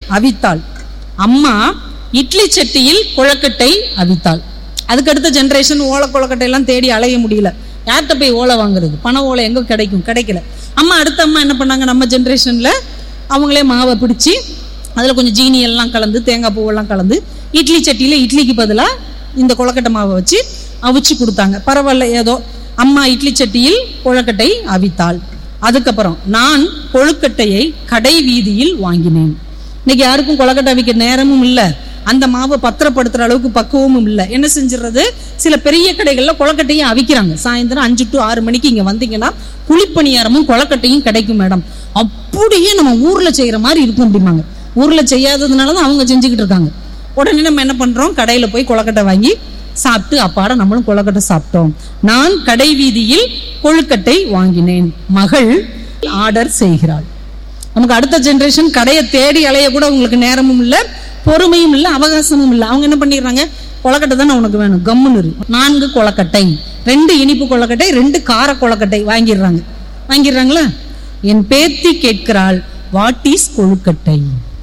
அவித்தாள் அம்மா இட்லி சட்டியில் கொழக்கட்டை அவித்தாள் அதுக்கு அடுத்த ஜென்ரேஷன் ஓலை கொழக்கட்டை எல்லாம் தேடி அலைய முடியல யார்கிட்ட போய் ஓலை வாங்குறது பண ஓலை எங்க கிடைக்கும் கிடைக்கல அம்மா அடுத்த அம்மா என்ன பண்ணாங்க நம்ம ஜென்ரேஷன்ல அவங்களே மாவை பிடிச்சி அதில் கொஞ்சம் ஜீனி எல்லாம் கலந்து தேங்காய் பூவெல்லாம் கலந்து இட்லி சட்டியில் இட்லிக்கு பதிலாக இந்த கொழக்கட்டை மாவை வச்சு அவிச்சு கொடுத்தாங்க பரவாயில்ல ஏதோ அம்மா இட்லி சட்டியில் கொழக்கட்டை அவித்தாள் அதுக்கப்புறம் நான் கொழுக்கட்டையை கடை வீதியில் வாங்கினேன் இன்னைக்கு யாருக்கும் கொழக்கட்டை அவிக்க நேரமும் இல்லை அந்த மாவை பத்திரப்படுத்துற அளவுக்கு பக்குவமும் இல்லை என்ன செஞ்சிடுறது சில பெரிய கடைகள்ல கொழக்கட்டையும் அவிக்கிறாங்க சாயந்தரம் அஞ்சு டு ஆறு மணிக்கு இங்க வந்தீங்கன்னா குழிப்பணியாரமும் கொழக்கட்டையும் கிடைக்கும் மேடம் அப்படியே நம்ம ஊர்ல செய்யற மாதிரி இருக்கும் அப்படிம்பாங்க ஊர்ல செய்யாததுனால தான் அவங்க செஞ்சுக்கிட்டு இருக்காங்க உடனே நம்ம என்ன பண்றோம் கடையில போய் கொழக்கட்டை வாங்கி சாப்பிட்டு அப்பாட நம்மளும் கொழக்கட்டை சாப்பிட்டோம் நான் கடை வீதியில் கொழுக்கட்டை வாங்கினேன் மகள் ஆர்டர் செய்கிறாள் நமக்கு அடுத்த ஜெனரேஷன் கடையை தேடி அலைய கூட உங்களுக்கு நேரமும் இல்லை பொறுமையும் இல்லை அவகாசமும் இல்லை அவங்க என்ன பண்ணிடுறாங்க கொழக்கட்டை தானே உனக்கு வேணும் கம்முன்னு இரு. நான்கு கொழக்கட்டை ரெண்டு இனிப்பு கொழக்கட்டை ரெண்டு கார கொழக்கட்டை வாங்கிடுறாங்க வாங்கிடுறாங்களா என் பேத்தி கேட்கிறாள் வாட் இஸ் கொழுக்கட்டை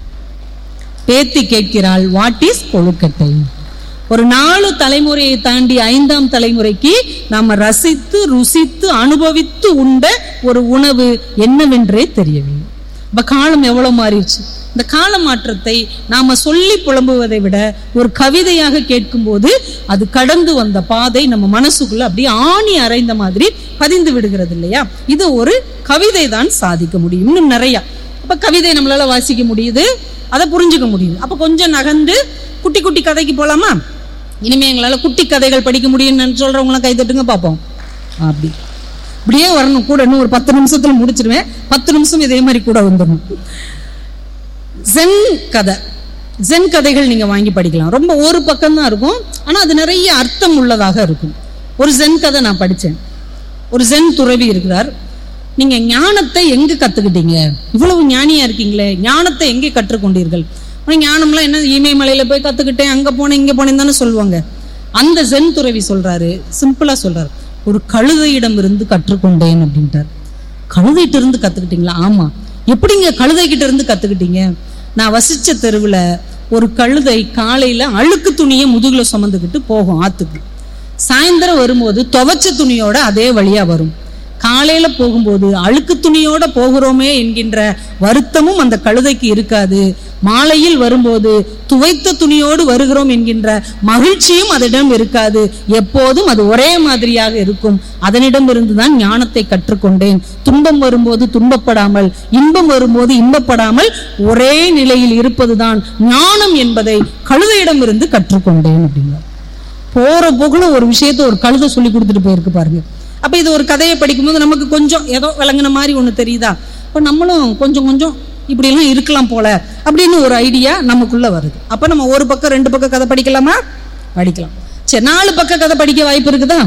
பேத்தி கேட்கிறாள் வாட் இஸ் கொழுக்கட்டை ஒரு நாலு தலைமுறையை தாண்டி ஐந்தாம் தலைமுறைக்கு நாம ரசித்து ருசித்து அனுபவித்து உண்ட ஒரு உணவு என்னவென்றே தெரியவில்லை இப்ப காலம் எவ்வளவு மாறிடுச்சு இந்த கால மாற்றத்தை நாம சொல்லி புலம்புவதை விட ஒரு கவிதையாக கேட்கும்போது அது கடந்து வந்த பாதை நம்ம மனசுக்குள்ள அப்படியே ஆணி அரைந்த மாதிரி பதிந்து விடுகிறது இல்லையா இது ஒரு கவிதை தான் சாதிக்க முடியும் இன்னும் நிறைய அப்ப கவிதை நம்மளால வாசிக்க முடியுது அதை புரிஞ்சுக்க முடியுது அப்ப கொஞ்சம் நகர்ந்து குட்டி குட்டி கதைக்கு போலாமா இனிமே எங்களால குட்டி கதைகள் படிக்க முடியும்னு சொல்றவங்களாம் கை தட்டுங்க பார்ப்போம் அப்படி இப்படியே வரணும் கூட இன்னும் ஒரு பத்து நிமிஷத்துல முடிச்சிருவேன் பத்து நிமிஷம் இதே மாதிரி கூட வந்துடணும் ஜென் கதை ஜென் கதைகள் நீங்க வாங்கி படிக்கலாம் ரொம்ப ஒரு பக்கம் தான் இருக்கும் ஆனா அது நிறைய அர்த்தம் உள்ளதாக இருக்கும் ஒரு ஜென் கதை நான் படிச்சேன் ஒரு ஜென் துறவி இருக்கிறார் நீங்க ஞானத்தை எங்க கத்துக்கிட்டீங்க இவ்வளவு ஞானியா இருக்கீங்களே ஞானத்தை எங்கே கற்றுக்கொண்டீர்கள் ஆனா ஞானம்லாம் என்ன இமயமலையில போய் கத்துக்கிட்டேன் அங்க போனேன் இங்க போனேன் தானே சொல்லுவாங்க அந்த ஜென் துறவி சொல்றாரு சிம்பிளா சொல்றாரு ஒரு கழுதையிடம் இருந்து கற்றுக்கொண்டேன் அப்படின்ட்டார் கழுதைகிட்ட இருந்து கத்துக்கிட்டீங்களா ஆமா எப்படிங்க கழுதை கிட்ட இருந்து கத்துக்கிட்டீங்க நான் வசிச்ச தெருவுல ஒரு கழுதை காலையில அழுக்கு துணியை முதுகுல சுமந்துக்கிட்டு போகும் ஆத்துக்கு சாயந்தரம் வரும்போது துவைச்ச துணியோட அதே வழியா வரும் காலையில போகும்போது அழுக்கு துணியோட போகிறோமே என்கின்ற வருத்தமும் அந்த கழுதைக்கு இருக்காது மாலையில் வரும்போது துவைத்த துணியோடு வருகிறோம் என்கின்ற மகிழ்ச்சியும் அதனிடம் இருக்காது எப்போதும் அது ஒரே மாதிரியாக இருக்கும் அதனிடம் இருந்துதான் ஞானத்தை கற்றுக்கொண்டேன் துன்பம் வரும்போது துன்பப்படாமல் இன்பம் வரும்போது இன்பப்படாமல் ஒரே நிலையில் இருப்பதுதான் ஞானம் என்பதை கழுதையிடம் இருந்து கற்றுக்கொண்டேன் அப்படிங்கிறார் போற போக்குல ஒரு விஷயத்த ஒரு கழுதை சொல்லி கொடுத்துட்டு போயிருக்கு பாருங்க அப்ப இது ஒரு கதையை படிக்கும்போது நமக்கு கொஞ்சம் ஏதோ விளங்குன மாதிரி ஒண்ணு தெரியுதா அப்ப நம்மளும் கொஞ்சம் கொஞ்சம் இப்படி எல்லாம் இருக்கலாம் போல அப்படின்னு ஒரு ஐடியா நமக்குள்ள வருது அப்ப நம்ம ஒரு பக்கம் ரெண்டு பக்கம் கதை படிக்கலாமா படிக்கலாம் சரி நாலு பக்கம் கதை படிக்க வாய்ப்பு இருக்குதா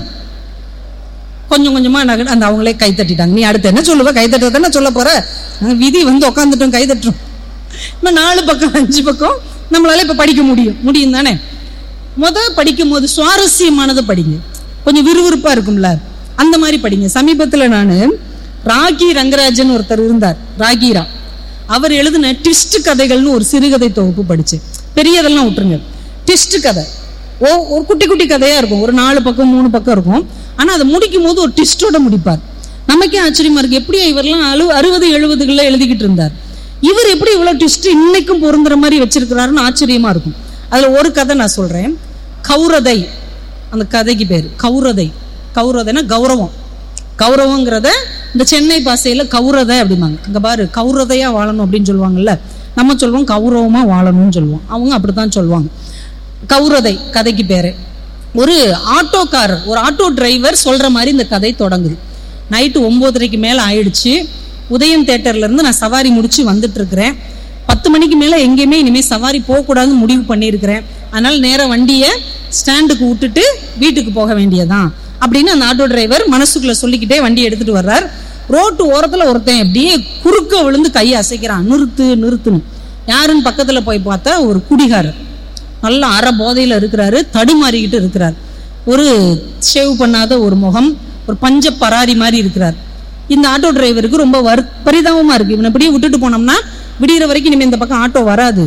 கொஞ்சம் கொஞ்சமா நக அந்த அவங்களே கை தட்டிட்டாங்க நீ அடுத்து என்ன சொல்லுவ கை தட்டுறதானே சொல்ல போற நாங்க விதி வந்து உட்காந்துட்டோம் கை தட்டுறோம் இன்னும் நாலு பக்கம் அஞ்சு பக்கம் நம்மளால இப்ப படிக்க முடியும் முடியும் தானே முத படிக்கும் போது சுவாரஸ்யமானதை படிங்க கொஞ்சம் விறுவிறுப்பா இருக்கும்ல அந்த மாதிரி படிங்க சமீபத்துல நான் ராகி ரங்கராஜன் ஒருத்தர் இருந்தார் ராகிரா அவர் எழுதின ட்விஸ்ட் கதைகள்னு ஒரு சிறுகதை தொகுப்பு படிச்சேன் பெரியதெல்லாம் விட்டுருங்க ட்விஸ்ட் கதை ஓ ஒரு குட்டி குட்டி கதையா இருக்கும் ஒரு நாலு பக்கம் மூணு பக்கம் இருக்கும் ஆனா அதை முடிக்கும் போது ஒரு ட்விஸ்டோட முடிப்பார் நமக்கே ஆச்சரியமா இருக்கு எப்படி இவரெல்லாம் அழு அறுபது எழுபதுகளில் எழுதிக்கிட்டு இருந்தார் இவர் எப்படி இவ்வளவு ட்விஸ்ட் இன்னைக்கும் பொருந்துற மாதிரி வச்சிருக்கிறாருன்னு ஆச்சரியமா இருக்கும் அதுல ஒரு கதை நான் சொல்றேன் கௌரதை அந்த கதைக்கு பேர் கௌரதை கௌரதைன்னா கௌரவம் கௌரவங்கிறத இந்த சென்னை பாசையில கௌரதை அப்படிம்பாங்க அங்க பாரு கௌரதையா வாழணும் அப்படின்னு சொல்லுவாங்கல்ல நம்ம சொல்லுவோம் கௌரவமா வாழணும்னு சொல்லுவோம் அவங்க அப்படித்தான் சொல்லுவாங்க கௌரதை கதைக்கு பேரு ஒரு ஆட்டோக்காரர் ஒரு ஆட்டோ டிரைவர் சொல்ற மாதிரி இந்த கதை தொடங்குது நைட்டு ஒன்பதரைக்கு மேல ஆயிடுச்சு உதயம் தேட்டர்ல இருந்து நான் சவாரி முடிச்சு வந்துட்டு இருக்கிறேன் பத்து மணிக்கு மேல எங்கேயுமே இனிமே சவாரி போகக்கூடாதுன்னு முடிவு பண்ணியிருக்கிறேன் அதனால நேரா வண்டியை ஸ்டாண்டுக்கு விட்டுட்டு வீட்டுக்கு போக வேண்டியதான் அப்படின்னு அந்த ஆட்டோ டிரைவர் மனசுக்குள்ள சொல்லிக்கிட்டே வண்டி எடுத்துட்டு வர்றார் ரோட்டு ஓரத்துல ஒருத்தன் அப்படியே குறுக்க விழுந்து கையை அசைக்கிறான் நிறுத்து நிறுத்துன்னு யாருன்னு பக்கத்துல போய் பார்த்தா ஒரு குடிகாரர் நல்ல அற போதையில இருக்கிறாரு தடுமாறிக்கிட்டு இருக்கிறார் ஒரு ஷேவ் பண்ணாத ஒரு முகம் ஒரு பஞ்ச பராரி மாதிரி இருக்கிறார் இந்த ஆட்டோ டிரைவருக்கு ரொம்ப வரு பரிதாபமா இருக்கு இவனை இப்படியே விட்டுட்டு போனோம்னா விடிகிற வரைக்கும் இனிமே இந்த பக்கம் ஆட்டோ வராது